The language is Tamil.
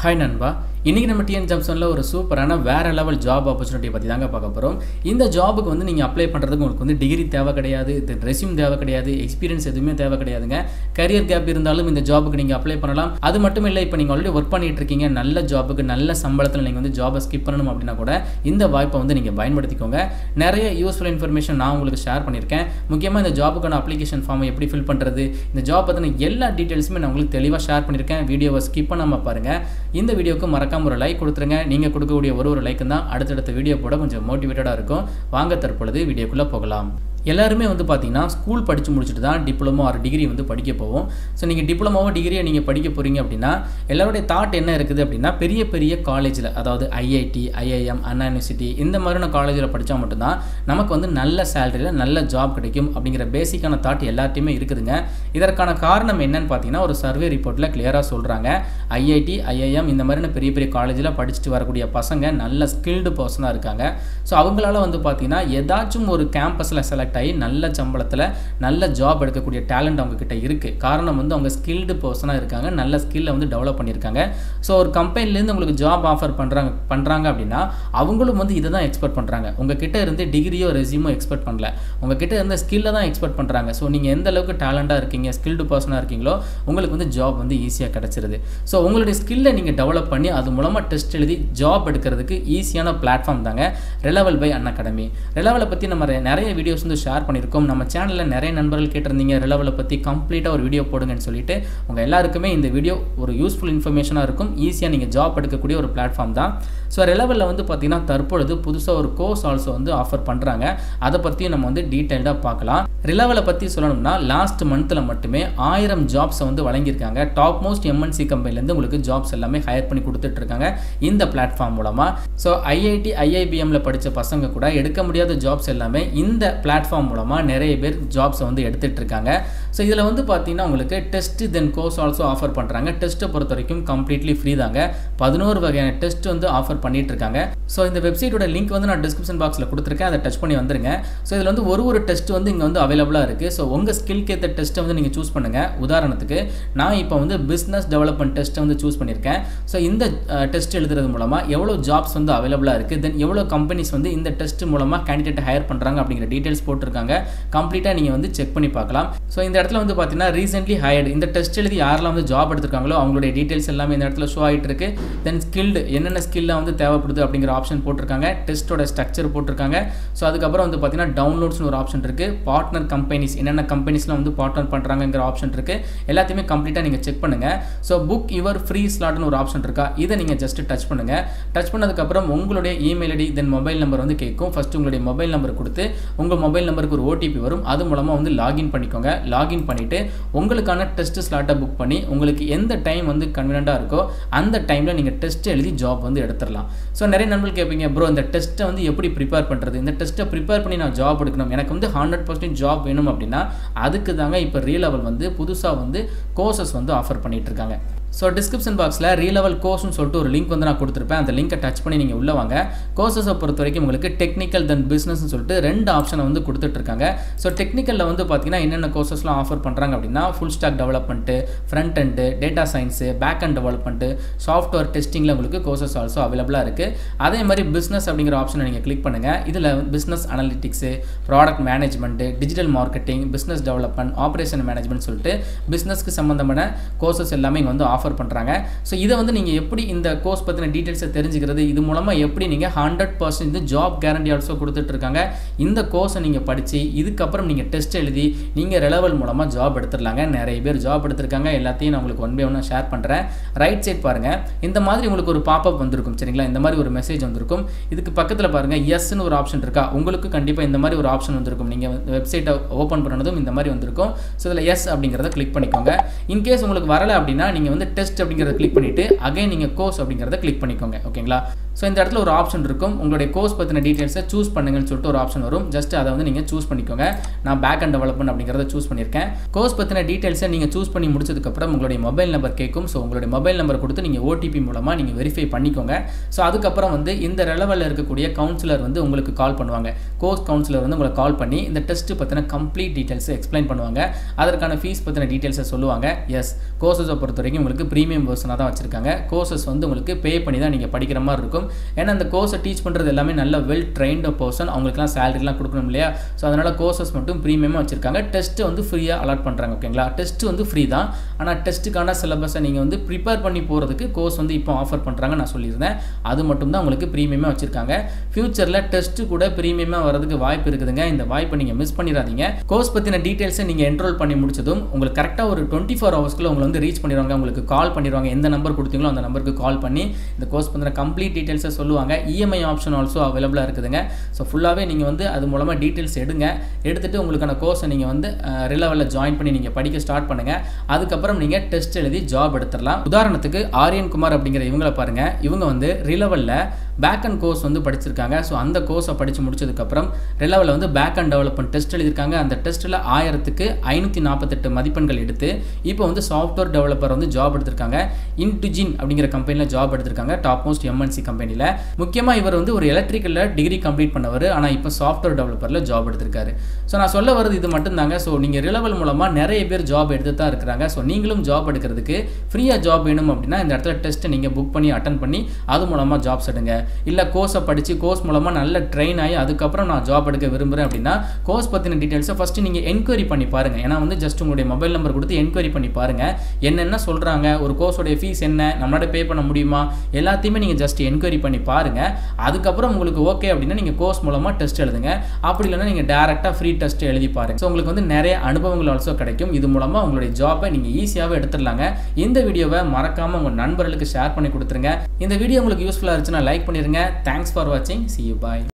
ஹாய் நண்பா இன்றைக்கி நம்ம டிஎன் ஜம்சனில் ஒரு சூப்பரான வேறு லெவல் ஜாப் ஆப்பர்ச்சுனிட்டி பற்றி தாங்க பார்க்க போகிறோம் இந்த ஜாபுக்கு வந்து நீங்கள் அப்ளை பண்ணுறதுக்கு உங்களுக்கு வந்து டிகிரி தேவை கிடையாது ரெஸ்யூம் தேவை கிடையாது எக்ஸ்பீரியன்ஸ் எதுவுமே தேவை கிடையாதுங்க கரியர் கேப் இருந்தாலும் இந்த ஜாபுக்கு நீங்கள் அப்ளை பண்ணலாம் அது மட்டும் இல்லை இப்போ நீங்கள் ஆல்ரெடி ஒர்க் பண்ணிட்டு இருக்கீங்க நல்ல ஜாபுக்கு நல்ல சம்பளத்தில் நீங்கள் வந்து ஜாபை ஸ்கிப் பண்ணணும் அப்படின்னா கூட இந்த வாய்ப்பை வந்து நீங்கள் பயன்படுத்திக்கோங்க நிறைய யூஸ்ஃபுல் இன்ஃபர்மேஷன் நான் உங்களுக்கு ஷேர் பண்ணியிருக்கேன் முக்கியமாக இந்த ஜாபுக்கான அப்ளிகேஷன் ஃபார்மை எப்படி ஃபில் பண்ணுறது இந்த ஜாப் பற்றின எல்லா டீட்டெயில்ஸுமே நான் உங்களுக்கு தெளிவாக ஷேர் பண்ணியிருக்கேன் வீடியோவை ஸ்கிப் பண்ணாமல் பாருங்கள் இந்த வீடியோக்கு மறக்காம ஒரு லைக் கொடுத்துருங்க நீங்கள் கொடுக்கக்கூடிய ஒரு ஒரு லைக்கு தான் அடுத்தடுத்த வீடியோ போட கொஞ்சம் மோட்டிவேட்டடாக இருக்கும் வாங்க தற்பொழுது வீடியோக்குள்ளே போகலாம் எல்லாருமே வந்து பார்த்தீங்கன்னா ஸ்கூல் படித்து முடிச்சுட்டு தான் டிப்ளமோ ஆர் டிகிரி வந்து படிக்க போவோம் ஸோ நீங்கள் டிப்ளமோவோ டிகிரியை நீங்கள் படிக்க போகிறீங்க அப்படின்னா எல்லாருடைய தாட் என்ன இருக்குது அப்படின்னா பெரிய பெரிய காலேஜில் அதாவது ஐஐடி ஐஐஎம் அண்ணா யூனிவர்சிட்டி இந்த மாதிரியான காலேஜில் படித்தா மட்டும்தான் நமக்கு வந்து நல்ல சேலரியில் நல்ல ஜாப் கிடைக்கும் அப்படிங்கிற பேசிக்கான தாட் எல்லாத்தையுமே இருக்குதுங்க இதற்கான காரணம் என்னன்னு பார்த்தீங்கன்னா ஒரு சர்வே ரிப்போர்ட்டில் கிளியராக சொல்கிறாங்க ஐஐடி ஐஐஎம் இந்த மாதிரியான பெரிய பெரிய காலேஜில் படிச்சுட்டு வரக்கூடிய பசங்க நல்ல ஸ்கில்டு பர்சனாக இருக்காங்க ஸோ அவங்களால வந்து பார்த்தீங்கன்னா ஏதாச்சும் ஒரு கேம்பஸில் செலக்ட் ஆகி நல்ல சம்பளத்தில் நல்ல ஜாப் எடுக்கக்கூடிய டேலண்ட் அவங்க கிட்ட இருக்குது காரணம் வந்து அவங்க ஸ்கில்டு பர்சனாக இருக்காங்க நல்ல ஸ்கில்லை வந்து டெவலப் பண்ணியிருக்காங்க ஸோ ஒரு கம்பெனிலேருந்து உங்களுக்கு ஜாப் ஆஃபர் பண்ணுறாங்க பண்ணுறாங்க அப்படின்னா அவங்களும் வந்து இதை தான் எக்ஸ்பெக்ட் பண்ணுறாங்க உங்கள் கிட்ட இருந்து டிகிரியோ ரெசியூமோ எக்ஸ்பெக்ட் பண்ணல உங்கள் கிட்ட இருந்த ஸ்கில்லை தான் எக்ஸ்பெக்ட் பண்ணுறாங்க ஸோ நீங்கள் எந்த அளவுக்கு டேலண்டாக இருக்கீங்க ஸ்கில்டு பர்சனாக இருக்கீங்களோ உங்களுக்கு வந்து ஜாப் வந்து ஈஸியாக கிடச்சிருது ஸோ உங்களுடைய ஸ்கில்லை நீங்கள் டெவலப் பண்ணி அது மூலமாக டெஸ்ட் எழுதி ஜாப் எடுக்கிறதுக்கு ஈஸியான பிளாட்ஃபார்ம் தாங்க ரெலவல் பை அன் அகாடமி ரெலவலை பற்றி நம்ம நிறைய வீடியோஸ் வந்து ஷேர் பண்ணியிருக்கோம் நம்ம சேனலில் நிறைய நண்பர்கள் கேட்டிருந்தீங்க ரிலவலை பற்றி கம்ப்ளீட்டாக ஒரு வீடியோ போடுங்கன்னு சொல்லிட்டு உங்கள் எல்லாருக்குமே இந்த வீடியோ ஒரு யூஸ்ஃபுல் இன்ஃபர்மேஷனாக இருக்கும் ஈஸியாக நீங்கள் ஜாப் எடுக்கக்கூடிய ஒரு பிளாட்ஃபார்ம் தான் ஸோ ரெலவலில் வந்து பார்த்தீங்கன்னா தற்பொழுது புதுசாக ஒரு கோர்ஸ் ஆல்சோ வந்து ஆஃபர் பண்ணுறாங்க அதை பற்றியும் நம்ம வந்து டீட்டெயில்டாக பார்க்கலாம் ரிலவலை பற்றி சொல்லணும்னா லாஸ்ட் மந்த்தில் மட்டுமே ஆயிரம் ஜாப்ஸை வந்து வழங்கியிருக்காங்க டாப் மோஸ்ட் எம்என்சி கம்பெனிலேருந்து உங்களுக்கு ஜாப்ஸ் எல்லாமே ஹையர் பண்ணி கொடுத்துட்ருக்காங்க இந்த பிளாட்ஃபார்ம் மூலமாக ஸோ ஐஐடி ஐஐபிஎம்ல படித்த பசங்க கூட எடுக்க முடியாத ஜாப்ஸ் எல்லாமே இந்த பிளாட்ஃபார்ம் மூலமாக நிறைய பேர் ஜாப்ஸை வந்து எடுத்துகிட்டு இருக்காங்க ஸோ இதில் வந்து பார்த்தீங்கன்னா உங்களுக்கு test then course also offer பண்ணுறாங்க டெஸ்ட்டை பொறுத்த வரைக்கும் கம்ப்ளீட்லி ஃப்ரீ தாங்க பதினோரு வகையான டெஸ்ட் வந்து ஆஃபர் பண்ணிட்டு இருக்காங்க ஸோ இந்த வெப்சைட்டோட லிங்க் வந்து நான் டிஸ்கிரிப்ஷன் பாக்ஸில் கொடுத்துருக்கேன் அதை டச் பண்ணி வந்துருங்க ஸோ இதில் வந்து ஒரு ஒரு டெஸ்ட் வந்து இங்கே வந்து அவைலபிளாக இருக்குது ஸோ உங்கள் ஸ்கில்க்கு ஏற்ற டெஸ்ட்டை வந்து நீங்கள் சூஸ் பண்ணுங்கள் உதாரணத்துக்கு நான் இப்போ வந்து பிஸ்னஸ் டெவலப்மெண்ட் டெஸ்ட்டை வந்து சூஸ் பண்ணியிருக்கேன் ஸோ இந்த டெஸ்ட் எழுதுறது மூலமாக எவ்வளோ ஜாப்ஸ் வந்து அவைலபிளாக இருக்குது தென் எவ்வளோ கம்பெனிஸ் வந்து இந்த டெஸ்ட் மூலமாக கேண்டிடேட் ஹையர் பண்ணுறாங்க அப்படிங்கிற டீட்டெயில்ஸ் போட்டிருக்காங்க கம்ப்ளீட்டாக நீங்கள் வந்து செக் பண்ணி பார்க்கலாம் ஸோ இந்த இடத்துல வந்து பார்த்தீங்கன்னா ரீசென்ட்லி ஹையர்டு இந்த டெஸ்ட் எழுதி யாரெல்லாம் வந்து ஜாப் எடுத்திருக்காங்களோ அவங்களுடைய டீட்டெயில்ஸ் எல்லாமே இந்த இடத்துல ஷோ ஆகிட்டு இருக்கு தென் ஸ்கில்டு என்னென்ன ஸ்கில்லாம் வந்து தேவைப்படுது அப்படிங்கிற ஆப்ஷன் போட்டிருக்காங்க டெஸ்ட்டோட ஸ்ட்ரக்சர் போட்டிருக்காங்க ஸோ அதுக்கப்புறம் வந்து பார்த்தீங்கன்னா டவுன்லோட்ஸ்னு ஒரு ஆப்ஷன் இருக்குது பார்ட்னர் கம்பெனிஸ் என்னென்ன கம்பெனிஸ்லாம் வந்து பார்ட்னர் பண்ணுறாங்கிற ஆப்ஷன் இருக்குது எல்லாத்தையுமே கம்ப்ளீட்டாக நீங்கள் செக் பண்ணுங்கள் ஸோ புக் யுவர் ஃப்ரீ ஸ்லாட்னு ஒரு ஆப்ஷன் இருக்கா இதை நீங்கள் ஜஸ்ட் டச் பண்ணுங்கள் டச் பண்ணதுக்கப்புறம் உங்களுடைய email ID then mobile number வந்து கேட்கும் ஃபஸ்ட்டு உங்களுடைய மொபைல் நம்பர் கொடுத்து உங்கள் மொபைல் நம்பருக்கு ஒரு ஓடிபி வரும் அது மூலமாக வந்து லாகின் பண்ணிக்கோங்க லாகின் பண்ணிவிட்டு உங்களுக்கான டெஸ்ட் ஸ்லாட்டை புக் பண்ணி உங்களுக்கு எந்த டைம் வந்து கன்வீனியண்ட்டாக இருக்கோ அந்த டைமில் நீங்கள் டெஸ்ட் எழுதி ஜாப் வந்து எடுத்துடலாம் ஸோ நிறைய நண்பர்கள் கேட்பீங்க ப்ரோ இந்த டெஸ்ட்டை வந்து எப்படி ப்ரிப்பேர் பண்ணுறது இந்த டெஸ்ட்டை ப்ரிப்பேர் பண்ணி நான் ஜாப் எடுக்கணும் எனக்கு வந்து ஹண்ட்ரட் பர்சன்ட் ஜாப் வேணும் அப்படின்னா அதுக்கு தாங்க இப்போ ரீ லெவல் வந்து புதுசாக வந்து கோர்சஸ் வந்து ஆஃபர் பண்ணிகிட்டு இருக்காங்க ஸோ டிஸ்கிரிப்ஷன் பாக்ஸில் ரீலெவல் கோர்ஸ்னு சொல்லிட்டு ஒரு லிங்க் வந்து நான் கொடுத்துருப்பேன் அந்த லிங்கை டச் பண்ணி நீங்கள் உள்ளே வாங்க கோர்சஸை பொறுத்த வரைக்கும் உங்களுக்கு டெக்னிக்கல் தென் பிஸ்னஸ்னு சொல்லிட்டு ரெண்டு ஆப்ஷனை வந்து கொடுத்துட்ருக்காங்க ஸோ டெக்னிக்கலில் வந்து பார்த்தீங்கன்னா என்னென்ன கோர்சஸ்லாம் ஆஃபர் பண்ணுறாங்க அப்படின்னா full stack development front and data science back and development software டெஸ்டிங்கில் உங்களுக்கு கோர்சஸ் ஆல்சோ அவைலபிளாக இருக்குது அதே மாதிரி பிஸ்னஸ் அப்படிங்கிற ஆப்ஷனை நீங்கள் கிளிக் பண்ணுங்கள் இதில் business analytics product management digital marketing business development operation management சொல்லிட்டு பிஸ்னஸ்க்கு சம்மந்தமான கோர்சஸ் எல்லாமே இங்கே வந்து ஆஃபர் பண்ணுறாங்க ஸோ இதை வந்து நீங்கள் எப்படி இந்த கோர்ஸ் பற்றின டீட்டெயில்ஸை தெரிஞ்சுக்கிறது இது மூலமாக எப்படி நீங்கள் hundred percent job guarantee also கொடுத்துட்ருக்காங்க இந்த கோர்ஸை நீங்கள் படித்து இதுக்கப்புறம் நீங்கள் டெஸ்ட் எழுதி நீங்கள் ரெலவல் மூலமாக ஜாப் எடுத்துடலாங்க நிறைய பேர் ஜாப் எடுத்திருக்காங்க எல்லாத்தையும் நான் உங்களுக்கு ஒன் பை ஒன்று ஷேர் பண்ணுறேன் ரைட் சைட் பாருங்கள் இந்த மாதிரி உங்களுக்கு ஒரு பாப்பப் வந்திருக்கும் சரிங்களா இந்த மாதிரி ஒரு மெசேஜ் வந்திருக்கும் இதுக்கு பக்கத்தில் பாருங்கள் எஸ்ன்னு ஒரு ஆப்ஷன் இருக்கா உங்களுக்கு கண்டிப்பாக இந்த மாதிரி ஒரு ஆப்ஷன் வந்திருக்கும் நீங்கள் வெப்சைட்டை ஓப்பன் பண்ணதும் இந்த மாதிரி வந்திருக்கும் ஸோ இதில் எஸ் அப்படிங்கிறத கிளிக் பண்ணிக்கோங்க இன்கேஸ் உங்களுக்கு வரலை அப்படின்னா நீங்கள் வந்து டெஸ்ட் அப்படிங்கிறத கிளிக் பண்ணிவிட்டு அகைன் நீங்கள் கோர்ஸ் அப்படிங்கிறத கிளிக் பண்ணிக்கோங்க ஓகேங்களா ஸோ இந்த இடத்துல ஒரு ஆப்ஷன் இருக்கும் உங்களுடைய கோர்ஸ் பற்றின டீட்டெயில்ஸை சூஸ் பண்ணுங்கன்னு சொல்லிட்டு ஒரு ஆப்ஷன் வரும் ஜஸ்ட் அதை வந்து நீங்கள் சூஸ் பண்ணிக்கோங்க நான் பேக் அண்ட் டெவலப்மெண்ட் அப்படிங்கிறத சூஸ் பண்ணியிருக்கேன் கோர்ஸ் பற்றின டீட்டெயில்ஸை நீங்கள் சூஸ் பண்ணி முடிச்சதுக்கப்புறம் உங்களுடைய மொபைல் நம்பர் கேட்கும் ஸோ உங்களுடைய மொபைல் நம்பர் கொடுத்து நீங்கள் ஓடிபி மூலமாக நீங்கள் வெரிஃபை பண்ணிக்கோங்க ஸோ அதுக்கப்புறம் வந்து இந்த ரெலவலில் இருக்கக்கூடிய கவுன்சிலர் வந்து உங்களுக்கு கால் பண்ணுவாங்க கோர்ஸ் கவுன்சிலர் வந்து உங்களுக்கு கால் பண்ணி இந்த டெஸ்ட்டு பற்றின கம்ப்ளீட் டீட்டெயில்ஸை எக்ஸ்பிளைன் பண்ணுவாங்க அதற்கான ஃபீஸ் பற்றின டீட்டெயில்ஸை சொல்லுவாங்க எஸ் கோர்சஸை பொறுத்த வரைக்கும் உங்களுக்கு ப்ரீமியம் வெர்ஷனாக தான் வச்சுருக்காங்க கோர்சஸ் வந்து உங்களுக்கு பே பண்ணி தான் நீங்கள் படிக்கிற மாதிரி இருக்கும் ஏன்னா அந்த கோர்ஸை டீச் பண்ணுறது எல்லாமே நல்ல வெல் ட்ரைன்டு பர்சன் அவங்களுக்குலாம் சேலரிலாம் கொடுக்கணும் இல்லையா ஸோ அதனால் கோர்சஸ் மட்டும் ப்ரீமியமாக வச்சுருக்காங்க டெஸ்ட்டு வந்து ஃப்ரீயாக அலாட் பண்ணுறாங்க ஓகேங்களா டெஸ்ட்டு வந்து ஃப்ரீ தான் ஆனால் டெஸ்ட்டுக்கான சிலபஸை நீங்கள் வந்து ப்ரிப்பேர் பண்ணி போகிறதுக்கு கோர்ஸ் வந்து இப்போ ஆஃபர் பண்ணுறாங்க நான் சொல்லியிருந்தேன் அது மட்டும் தான் உங்களுக்கு ப்ரீமியமாக வச்சுருக்காங்க ஃப்யூச்சரில் டெஸ்ட்டு கூட ப்ரீமியமாக வரதுக்கு வாய்ப்பு இருக்குதுங்க இந்த வாய்ப்பை நீங்கள் மிஸ் பண்ணிடாதீங்க கோர்ஸ் பற்றின டீட்டெயில்ஸை நீங்கள் என்ரோல் பண்ணி முடிச்சதும் உங்களுக்கு கரெக்டாக ஒரு டுவெண்ட்டி ஃபோர் ஹவர்ஸ்க்குள்ள உங்களை வந்து ரீச் பண்ணிடுவாங்க உங்களுக்கு கால் பண்ணிடுவாங்க எந்த நம்பர் கொடுத்தீங்களோ அந்த நம்பருக்கு கால் பண்ணி இந்த கோர்ஸ் பற்றின கம்ப்ளீட் டீட்டெயில்ஸை சொல்லுவாங்க இஎம்ஐ ஆப்ஷன் ஆல்சோ அவைலபிளாக இருக்குதுங்க ஸோ ஃபுல்லாகவே நீங்கள் வந்து அது மூலமாக டீட்டெயில்ஸ் எடுங்க எடுத்துகிட்டு உங்களுக்கான கோர்ஸை நீங்கள் வந்து ரிலவலில் ஜாயின் பண்ணி நீங்கள் படிக்க ஸ்டார்ட் பண்ணுங்கள் அதுக்கப்புறம் நீங்கள் டெஸ்ட் எழுதி ஜாப் எடுத்துடலாம் உதாரணத்துக்கு ஆரியன் குமார் அப்படிங்கிற இவங்கள பாருங்கள் இவங்க வந்து ரிலவலில் பேக் அண்ட் கோர்ஸ் வந்து படிச்சிருக்காங்க ஸோ அந்த கோர்ஸை படித்து முடிச்சதுக்கப்புறம் ரிலவலில் வந்து பேக் அண்ட் டெவலப்மெண்ட் டெஸ்ட் எழுதியிருக்காங்க அந்த டெஸ்ட்டில் ஆயிரத்துக்கு ஐநூற்றி நாற்பத்தெட்டு மதிப்பெண்கள் எடுத்து இப்போ வந்து சாஃப்ட்வேர் டெவலப்பர் வந்து ஜாப் எடுத்திருக்காங்க இன்டுஜின் அப்படிங்கிற கம்பெனியில் ஜாப் எடுத்திருக்காங்க டாப் மோஸ்ட் எம்என்சி கம்பெனியில் முக்கியமாக இவர் வந்து ஒரு எலக்ட்ரிக்கலில் டிகிரி கம்ப்ளீட் பண்ணவர் ஆனால் இப்போ சாஃப்ட்வேர் டெவலப்பரில் ஜாப் எடுத்திருக்காரு ஸோ நான் சொல்ல வரது இது மட்டும்தாங்க ஸோ நீங்கள் ரிலவல் மூலமாக நிறைய பேர் ஜாப் எடுத்து தான் இருக்கிறாங்க ஸோ நீங்களும் ஜாப் எடுக்கிறதுக்கு ஃப்ரீயாக ஜாப் வேணும் அப்படின்னா இந்த இடத்துல டெஸ்ட்டை நீங்கள் புக் பண்ணி அட்டன் பண்ணி அது மூலமாக ஜாப்ஸ் எடுங்க இல்லை கோர்ஸை படித்து கோர்ஸ் மூலமாக நல்ல ட்ரெயின் ஆகி அதுக்கப்புறம் நான் ஜாப் எடுக்க விரும்புகிறேன் அப்படின்னா கோர்ஸ் பற்றின டீட்டெயில்ஸை ஃபஸ்ட்டு நீங்கள் என்கொயரி பண்ணி பாருங்கள் ஏன்னா வந்து ஜஸ்ட் உங்களுடைய மொபைல் நம்பர் கொடுத்து என்கொயரி பண்ணி பாருங்கள் என்னென்ன சொல்கிறாங்க ஒரு கோர்ஸோடைய ஃபீஸ் என்ன நம்மளால பே பண்ண முடியுமா எல்லாத்தையுமே நீங்கள் ஜஸ்ட் என்கொயரி பண்ணி பாருங்கள் அதுக்கப்புறம் உங்களுக்கு ஓகே அப்படின்னா நீங்கள் கோர்ஸ் மூலமாக டெஸ்ட் எழுதுங்க அப்படி இல்லைன்னா நீங்கள் டேரெக்டாக ஃப்ரீ டெஸ்ட் எழுதி பாருங்க ஸோ உங்களுக்கு வந்து நிறைய அனுபவங்கள் ஆல்சோ கிடைக்கும் இது மூலமாக உங்களுடைய ஜாப்பை நீங்கள் ஈஸியாகவே எடுத்துடலாங்க இந்த வீடியோவை மறக்காமல் உங்கள் நண்பர்களுக்கு ஷேர் பண்ணி கொடுத்துருங்க இந்த வீடியோ உங்களுக்கு யூஸ்ஃபுல்லாக இருந்துச்சுன்னா லைக் பண்ணிடுங்க தேங்க்ஸ் ஃபார் வாட்சிங் சி யூ பாய்